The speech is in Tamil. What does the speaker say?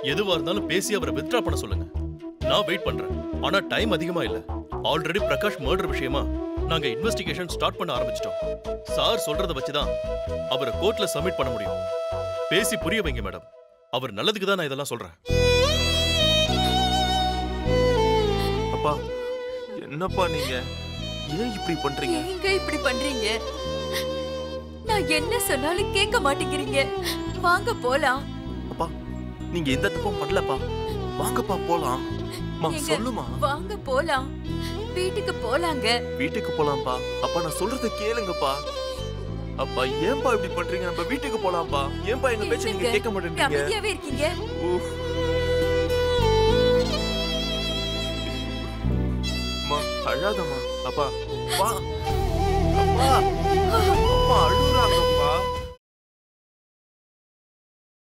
எதுவா இருந்தாலும் பேசி அவரை வித்ட்ரா பண்ண சொல்லுங்க நான் வெயிட் பண்றேன் ஆனா டைம் அதிகமா இல்ல ஆல்ரெடி பிரகாஷ் மர்டர் விஷயமா நாங்க இன்வெஸ்டிகேஷன் ஸ்டார்ட் பண்ண ஆரம்பிச்சிட்டோம் சார் சொல்றத வச்சுதான் அவரை கோர்ட்ல சப்மிட் பண்ண முடியும் பேசி புரிய வைங்க மேடம் அவர் நல்லதுக்கு தான் நான் இதெல்லாம் சொல்றேன் அப்பா என்னப்பா நீங்க ஏன் இப்படி பண்றீங்க ஏங்க இப்படி பண்றீங்க நான் என்ன சொன்னாலும் கேட்க மாட்டேங்கிறீங்க வாங்க போலாம் அப்பா நீங்க எந்த தப்பும் பண்ணலப்பா வாங்கப்பா போலாம் மா ஏங்க, சொல்லுமா வாங்க போலாம் வீட்டுக்கு போலாங்க வீட்டுக்கு போலாம்ப்பா அப்பா நான் சொல்றத கேளுங்கப்பா அப்பா ஏன்பா இப்படி பண்றீங்க நம்ம வீட்டுக்கு போலாம்ப்பா ஏன்பா எங்க பேச்ச நீங்க என்னங்க? கேட்க மாட்டேன்றீங்க அமைதியாவே இருக்கீங்க உஃப். அம்மா அழாதம்மா அப்பா வா அப்பா அம்மா அழுகுறாங்கப்பா